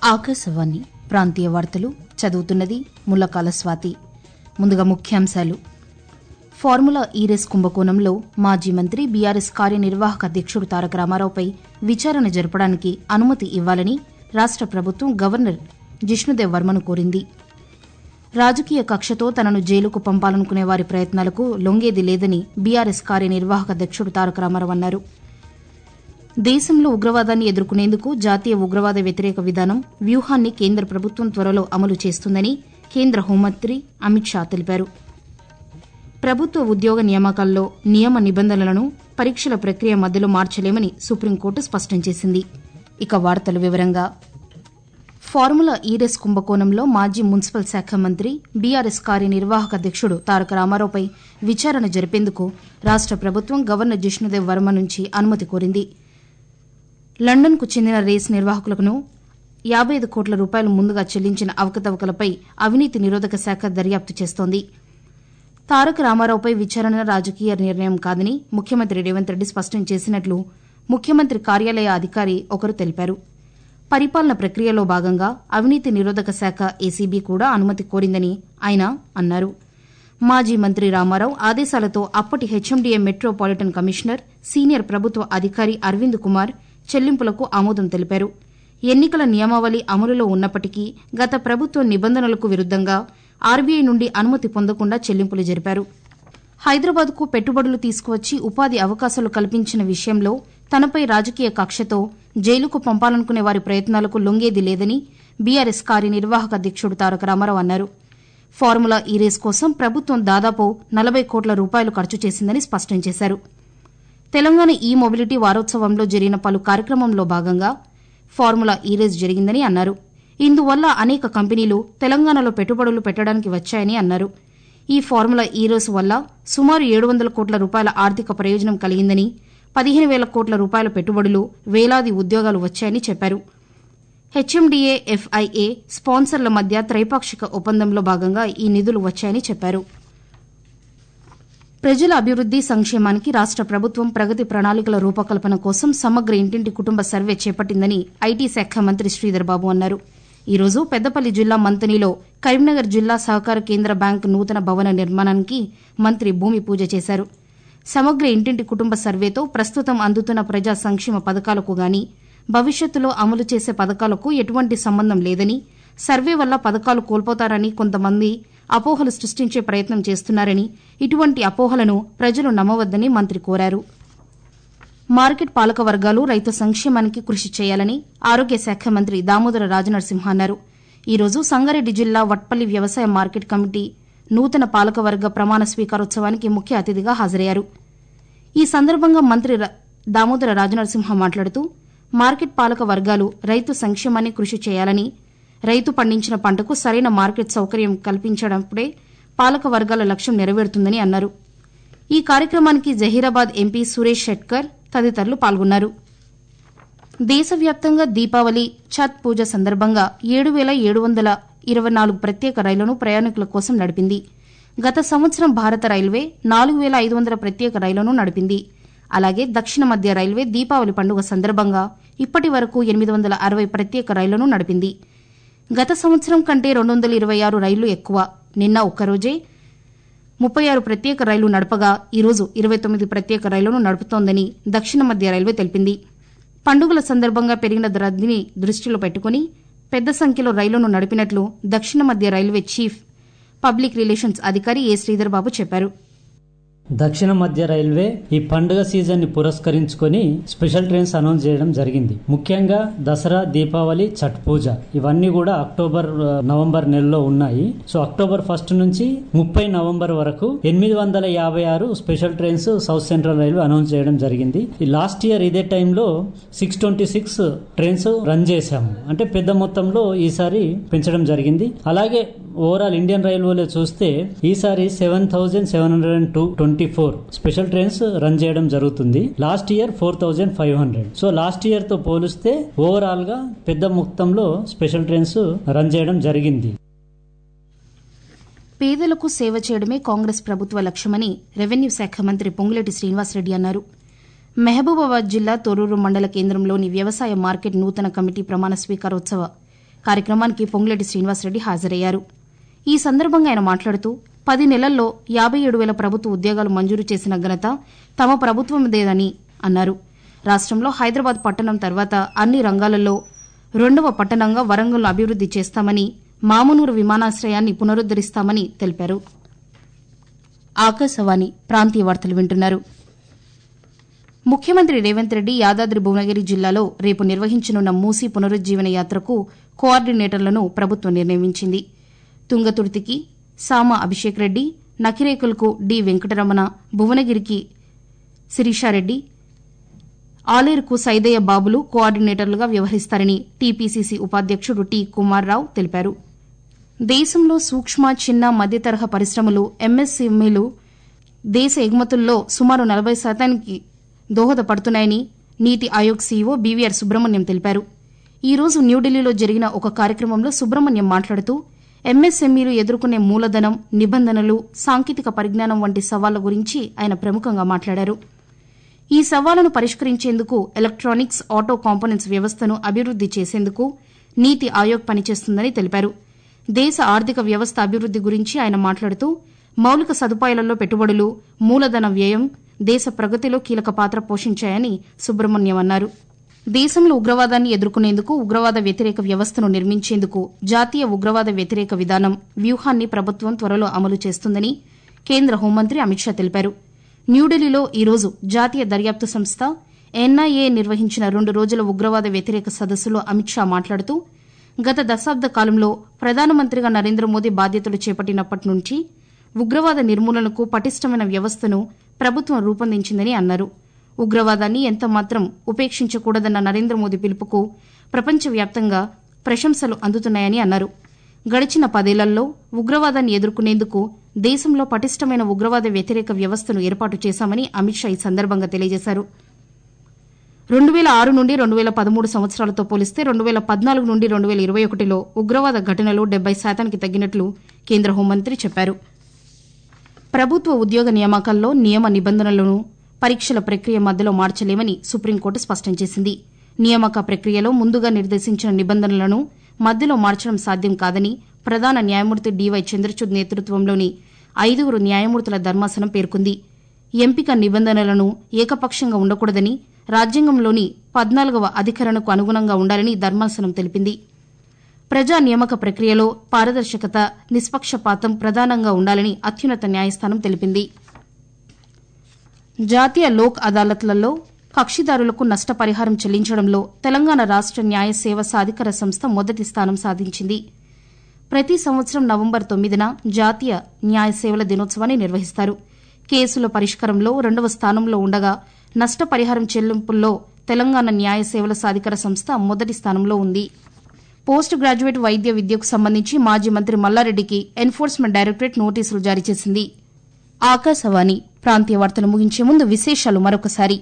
ఆకాశవాణి ప్రాంతీయ వార్తలు చదువుతున్నది ముల్లకాల స్వాతి ముందుగా ముఖ్యాంశాలు ఫార్ములా ఈ రేస్ కుంభకోణంలో మాజీ మంత్రి బీఆర్ఎస్ కార్యనిర్వాహక అధ్యక్షుడు తారక రామారావుపై విచారణ జరపడానికి అనుమతి ఇవ్వాలని రాష్ట ప్రభుత్వం గవర్నర్ జిష్ణుదేవ్ వర్మను కోరింది రాజకీయ కక్షతో తనను జైలుకు పంపాలనుకునే వారి ప్రయత్నాలకు లొంగేది లేదని బీఆర్ఎస్ కార్యనిర్వాహక అధ్యక్షుడు తారక రామారావు అన్నారు దేశంలో ఉగ్రవాదాన్ని ఎదుర్కొనేందుకు జాతీయ ఉగ్రవాద వ్యతిరేక విధానం వ్యూహాన్ని కేంద్ర ప్రభుత్వం త్వరలో అమలు చేస్తుందని కేంద్ర హోంమంత్రి అమిత్ షా తెలిపారు ప్రభుత్వ ఉద్యోగ నియామకాల్లో నియమ నిబంధనలను పరీక్షల ప్రక్రియ మధ్యలో మార్చలేమని సుప్రీంకోర్టు స్పష్టం చేసింది ఇక వార్తల వివరంగా ఫార్ములా ఈరెస్ కుంభకోణంలో మాజీ మున్సిపల్ శాఖ మంత్రి బీఆర్ఎస్ కార్యనిర్వాహక అధ్యక్షుడు తారక రామారావుపై విచారణ జరిపేందుకు రాష్ట ప్రభుత్వం గవర్నర్ జిష్ణుదేవ్ వర్మ నుంచి అనుమతి కోరింది లండన్కు చెందిన రేస్ నిర్వాహకులను యాబై ఐదు కోట్ల రూపాయలు ముందుగా చెల్లించిన అవకతవకలపై అవినీతి నిరోధక శాఖ దర్యాప్తు చేస్తోంది తారక రామారావుపై విచారణ రాజకీయ నిర్ణయం కాదని ముఖ్యమంత్రి రేవంత్ రెడ్డి స్పష్టం చేసినట్లు ముఖ్యమంత్రి కార్యాలయ అధికారి ఒకరు తెలిపారు పరిపాలన ప్రక్రియలో భాగంగా అవినీతి నిరోధక శాఖ ఏసీబీ కూడా అనుమతి కోరిందని ఆయన అన్నారు మాజీ మంత్రి రామారావు ఆదేశాలతో అప్పటి హెచ్ఎండీఏ మెట్రోపాలిటన్ కమిషనర్ సీనియర్ ప్రభుత్వ అధికారి అరవింద్ కుమార్ చెల్లింపులకు ఆమోదం తెలిపారు ఎన్నికల నియమావళి అమలులో ఉన్నప్పటికీ గత ప్రభుత్వ నిబంధనలకు విరుద్దంగా ఆర్బీఐ నుండి అనుమతి పొందకుండా చెల్లింపులు జరిపారు హైదరాబాద్కు పెట్టుబడులు తీసుకువచ్చి ఉపాధి అవకాశాలు కల్పించిన విషయంలో తనపై రాజకీయ కక్షతో జైలుకు పంపాలనుకునే వారి ప్రయత్నాలకు లొంగేది లేదని బీఆర్ఎస్ కార్యనిర్వాహక అధ్యక్షుడు తారక రామారావు అన్నారు ఫార్ములా ఈ రేస్ కోసం ప్రభుత్వం దాదాపు నలభై కోట్ల రూపాయలు ఖర్చు చేసిందని స్పష్టం చేశారు తెలంగాణ ఈ మొబిలిటీ వారోత్సవంలో జరిగిన పలు కార్యక్రమంలో భాగంగా ఫార్ములా ఈ రేస్ జరిగిందని అన్నారు ఇందువల్ల అనేక కంపెనీలు తెలంగాణలో పెట్టుబడులు పెట్టడానికి వచ్చాయని అన్నారు ఈ ఫార్ములా ఈ రేస్ వల్ల సుమారు ఏడు వందల కోట్ల రూపాయల ఆర్థిక ప్రయోజనం కలిగిందని పదిహేను వేల కోట్ల రూపాయల పెట్టుబడులు వేలాది ఉద్యోగాలు వచ్చాయని చెప్పారు హెచ్ఎండీఏ ఎఫ్ఐఏ స్పాన్సర్ల మధ్య త్రైపాక్షిక ఒప్పందంలో భాగంగా ఈ నిధులు వచ్చాయని చెప్పారు ప్రజల అభివృద్ది సంక్షేమానికి రాష్ట ప్రభుత్వం ప్రగతి ప్రణాళికల రూపకల్పన కోసం సమగ్ర ఇంటింటి కుటుంబ సర్వే చేపట్టిందని ఐటీ శాఖ మంత్రి శ్రీధర్ బాబు అన్నారు ఈ రోజు పెద్దపల్లి జిల్లా మంతనిలో కరీంనగర్ జిల్లా సహకార కేంద్ర బ్యాంకు నూతన భవన నిర్మాణానికి మంత్రి భూమి పూజ చేశారు సమగ్ర ఇంటింటి కుటుంబ సర్వేతో ప్రస్తుతం అందుతున్న ప్రజా సంక్షేమ పథకాలకు గాని భవిష్యత్తులో అమలు చేసే పథకాలకు ఎటువంటి సంబంధం లేదని సర్వే వల్ల పథకాలు కోల్పోతారని కొంతమంది అపోహలు సృష్టించే ప్రయత్నం చేస్తున్నారని ఇటువంటి అపోహలను ప్రజలు నమ్మవద్దని మంత్రి కోరారు మార్కెట్ పాలక వర్గాలు రైతు సంక్షేమానికి కృషి చేయాలని ఆరోగ్య శాఖ మంత్రి దామోదర రాజనరసింహ అన్నారు ఈ రోజు సంగారెడ్డి జిల్లా వట్పల్లి వ్యవసాయ మార్కెట్ కమిటీ నూతన పాలకవర్గ ప్రమాణ స్వీకారోత్సవానికి ముఖ్య అతిథిగా హాజరయ్యారు ఈ సందర్భంగా మంత్రి ర- దామోదర రాజనరసింహ మాట్లాడుతూ మార్కెట్ పాలక వర్గాలు రైతు సంక్షేమాన్ని కృషి చేయాలని రైతు పండించిన పంటకు సరైన మార్కెట్ సౌకర్యం కల్పించడప్పుడే పాలక వర్గాల లక్ష్యం నెరవేరుతుందని అన్నారు ఈ కార్యక్రమానికి జహీరాబాద్ ఎంపీ సురేష్ షెట్కర్ తదితరులు పాల్గొన్నారు దేశవ్యాప్తంగా దీపావళి ఛత్ పూజ సందర్భంగా ఏడు వేల ఏడు వందల ఇరవై నాలుగు ప్రత్యేక రైళ్లను ప్రయాణికుల కోసం నడిపింది గత సంవత్సరం భారత రైల్వే నాలుగు వేల ఐదు వందల ప్రత్యేక రైళ్లను నడిపింది అలాగే దక్షిణ మధ్య రైల్వే దీపావళి పండుగ సందర్భంగా ఇప్పటి వరకు ఎనిమిది వందల అరవై ప్రత్యేక రైళ్లను నడిపింది గత సంవత్సరం కంటే రెండు వందల ఇరవై ఆరు రైళ్లు ఎక్కువ నిన్న ఒక్కరోజే ముప్పై ఆరు ప్రత్యేక రైళ్లు నడపగా ఈరోజు ఇరవై తొమ్మిది ప్రత్యేక రైళ్లను నడుపుతోందని దక్షిణ మధ్య రైల్వే తెలిపింది పండుగల సందర్భంగా పెరిగిన రద్దీని దృష్టిలో పెట్టుకుని పెద్ద సంఖ్యలో రైళ్లను నడిపినట్లు దక్షిణ మధ్య రైల్వే చీఫ్ పబ్లిక్ రిలేషన్స్ అధికారి ఏ శ్రీధర్ బాబు చెప్పారు దక్షిణ మధ్య రైల్వే ఈ పండుగ సీజన్ ని పురస్కరించుకొని స్పెషల్ ట్రైన్స్ అనౌన్స్ చేయడం జరిగింది ముఖ్యంగా దసరా దీపావళి ఛట్ పూజ ఇవన్నీ కూడా అక్టోబర్ ఆ, నవంబర్ నెలలో ఉన్నాయి సో అక్టోబర్ ఫస్ట్ నుంచి ముప్పై నవంబర్ వరకు ఎనిమిది వందల యాభై ఆరు special trains South Central Railway announce చేయడం జరిగింది ఈ లాస్ట్ ఇయర్ ఇదే టైంలో six twenty six trains run చేశాము అంటే పెద్ద మొత్తంలో ఈసారి పెంచడం జరిగింది అలాగే ఓవరాల్ ఇండియన్ రైల్వేలో చూస్తే ఈసారి seven thousand seven hundred and two twenty four special trains run చేయడం జరుగుతుంది last year four thousand five hundred so last year తో పోలిస్తే ఓవరాల్ గా పెద్ద మొత్తంలో స్పెషల్ ట్రైన్స్ రన్ చేయడం జరిగింది పేదలకు సేవ చేయడమే కాంగ్రెస్ ప్రభుత్వ లక్ష్యమని రెవెన్యూ శాఖ మంత్రి పొంగులేటి శ్రీనివాసరెడ్డి అన్నారు మహబూబాబాద్ జిల్లా తొర్రూరు మండల కేంద్రంలోని వ్యవసాయ మార్కెట్ నూతన కమిటీ ప్రమాణ స్వీకారోత్సవ కార్యక్రమానికి పొంగులేటి శ్రీనివాసరెడ్డి హాజరయ్యారు ఈ సందర్భంగా ఆయన మాట్లాడుతూ పది నెలల్లో యాబై ఏడు వేల ప్రభుత్వ ఉద్యోగాలు మంజూరు చేసిన ఘనత తమ ప్రభుత్వమదేదని అన్నారు రాష్టంలో హైదరాబాద్ పట్టణం తర్వాత అన్ని రంగాలలో రెండవ పట్టణంగా వరంగల్ను అభివృద్ది చేస్తామని మామునూరు విమానాశ్రయాన్ని పునరుద్దరిస్తామని తెలిపారు ఆకాశవాణి ప్రాంతీయ వార్తలు వింటున్నారు ముఖ్యమంత్రి రేవంత్ రెడ్డి యాదాద్రి భువనగిరి జిల్లాలో రేపు నిర్వహించనున్న మూసీ పునరుజ్జీవన యాత్రకు కోఆర్డినేటర్లను ప్రభుత్వం నిర్ణయించింది తుంగతుర్తికి సామ అభిషేక్ రెడ్డి నకిరేకులకు డి వెంకటరమణ భువనగిరికి శిరీషారెడ్డి ఆలేరుకు సైదయ్య బాబులు కోఆర్డినేటర్లుగా వ్యవహరిస్తారని టీపీసీసీ ఉపాధ్యక్షుడు టి కుమార్రావు తెలిపారు దేశంలో సూక్ష్మ చిన్న మధ్యతరహా పరిశ్రమలు ఎంఎస్ఎంఈలు దేశ ఎగుమతుల్లో సుమారు నలభై శాతానికి దోహదపడుతున్నాయని నీతి ఆయోగ్ సీఈఓ బీవీఆర్ సుబ్రహ్మణ్యం తెలిపారు ఈ రోజు న్యూఢిల్లీలో జరిగిన ఒక కార్యక్రమంలో సుబ్రహ్మణ్యం మాట్లాడుతూ ఎంఎస్ఎంఈలు ఎదుర్కొనే మూలధనం నిబంధనలు సాంకేతిక పరిజ్ఞానం వంటి సవాళ్ల గురించి ఆయన ప్రముఖంగా మాట్లాడారు ఈ సవాళ్లను పరిష్కరించేందుకు ఎలక్ట్రానిక్స్ ఆటో కాంపోనెంట్స్ వ్యవస్థను అభివృద్ది చేసేందుకు నీతి ఆయోగ్ పనిచేస్తుందని తెలిపారు దేశ ఆర్థిక వ్యవస్థ అభివృద్ది గురించి ఆయన మాట్లాడుతూ మౌలిక సదుపాయాలలో పెట్టుబడులు మూలధన వ్యయం దేశ ప్రగతిలో కీలక పాత్ర పోషించాయని సుబ్రహ్మణ్యం అన్నారు దేశంలో ఉగ్రవాదాన్ని ఎదుర్కొనేందుకు ఉగ్రవాద వ్యతిరేక వ్యవస్థను నిర్మించేందుకు జాతీయ ఉగ్రవాద వ్యతిరేక విధానం వ్యూహాన్ని ప్రభుత్వం త్వరలో అమలు చేస్తుందని కేంద్ర హోంమంత్రి అమిత్ షా తెలిపారు న్యూఢిల్లీలో ఈ రోజు జాతీయ దర్యాప్తు సంస్థ ఎన్ఐఏ నిర్వహించిన రెండు రోజుల ఉగ్రవాద వ్యతిరేక సదస్సులో అమిత్ షా మాట్లాడుతూ గత దశాబ్ద కాలంలో ప్రధానమంత్రిగా నరేంద్ర మోదీ బాధ్యతలు చేపట్టినప్పటి నుంచి ఉగ్రవాద నిర్మూలనకు పటిష్టమైన వ్యవస్థను ప్రభుత్వం రూపొందించిందని అన్నారు ఉగ్రవాదాన్ని ఎంతమాత్రం ఉపేక్షించకూడదన్న నరేంద్ర మోదీ పిలుపుకు ప్రపంచవ్యాప్తంగా ప్రశంసలు అందుతున్నాయని అన్నారు గడిచిన పదేళ్లలో ఉగ్రవాదాన్ని ఎదుర్కొనేందుకు దేశంలో పటిష్టమైన ఉగ్రవాద వ్యతిరేక వ్యవస్థను ఏర్పాటు చేశామని అమిత్ షా ఈ సందర్భంగా తెలియజేశారు రెండు వేల ఆరు నుండి రెండు వేల పదమూడు సంవత్సరాలతో పోలిస్తే రెండు వేల పద్నాలుగు నుండి రెండు వేల ఇరవై ఒకటిలో ఉగ్రవాద ఘటనలు డెబ్బై శాతానికి తగ్గినట్లు కేంద్ర హోంమంత్రి చెప్పారు ప్రభుత్వ ఉద్యోగ నియామకాల్లో నియమ నిబంధనలను పరీక్షల ప్రక్రియ మధ్యలో మార్చలేమని సుప్రీంకోర్టు స్పష్టం చేసింది నియామక ప్రక్రియలో ముందుగా నిర్దేశించిన నిబంధనలను మధ్యలో మార్చడం సాధ్యం కాదని ప్రధాన న్యాయమూర్తి డీవై చంద్రచూడ్ నేతృత్వంలోని ఐదుగురు న్యాయమూర్తుల ధర్మాసనం పేర్కొంది ఎంపిక నిబంధనలను ఏకపక్షంగా ఉండకూడదని రాజ్యాంగంలోని పద్నాలుగవ అధికరణకు అనుగుణంగా ఉండాలని ధర్మాసనం తెలిపింది ప్రజా నియామక ప్రక్రియలో పారదర్శకత నిష్పక్షపాతం ప్రధానంగా ఉండాలని అత్యున్నత న్యాయస్థానం తెలిపింది జాతీయ లోక్ అదాలత్లలో కక్షిదారులకు నష్టపరిహారం చెల్లించడంలో తెలంగాణ రాష్ట న్యాయ సేవ సాధికార సంస్థ మొదటి స్థానం సాధించింది ప్రతి సంవత్సరం నవంబర్ తొమ్మిదిన జాతీయ న్యాయ సేవల దినోత్సవాన్ని నిర్వహిస్తారు కేసుల పరిష్కారంలో రెండవ స్థానంలో ఉండగా నష్టపరిహారం చెల్లింపుల్లో తెలంగాణ న్యాయ సేవల సాధికార సంస్థ మొదటి స్థానంలో ఉంది పోస్ట్ గ్రాడ్యుయేట్ వైద్య విద్యకు సంబంధించి మాజీ మంత్రి మల్లారెడ్డికి ఎన్ఫోర్స్మెంట్ డైరెక్టరేట్ నోటీసులు జారీ చేసింది ఆకాశవాణి ప్రాంతీయ వార్తలు ముగించే ముందు విశేషాలు మరొకసారి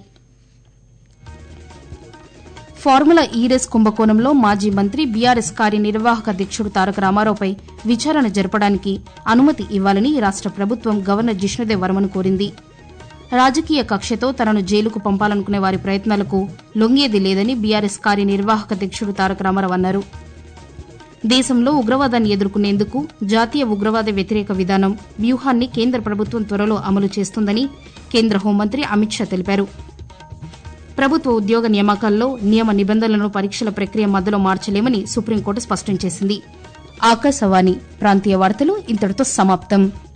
ఫార్ములా ఈ రేస్ కుంభకోణంలో మాజీ మంత్రి బీఆర్ఎస్ కార్యనిర్వాహక అధ్యక్షుడు తారక రామారావుపై విచారణ జరపడానికి అనుమతి ఇవ్వాలని రాష్ట ప్రభుత్వం గవర్నర్ జిష్ణుదేవ్ వర్మను కోరింది రాజకీయ కక్షతో తనను జైలుకు పంపాలనుకునే వారి ప్రయత్నాలకు లొంగేది లేదని బీఆర్ఎస్ కార్యనిర్వాహక అధ్యక్షుడు తారక రామారావు అన్నారు దేశంలో ఉగ్రవాదాన్ని ఎదుర్కొనేందుకు జాతీయ ఉగ్రవాద వ్యతిరేక విధానం వ్యూహాన్ని కేంద్ర ప్రభుత్వం త్వరలో అమలు చేస్తుందని కేంద్ర హోంమంత్రి అమిత్ షా తెలిపారు ప్రభుత్వ ఉద్యోగ నియామకాల్లో నియమ నిబంధనలను పరీక్షల ప్రక్రియ మధ్యలో మార్చలేమని సుప్రీంకోర్టు స్పష్టం చేసింది ఆకాశవాణి ప్రాంతీయ వార్తలు ఇంతటితో సమాప్తం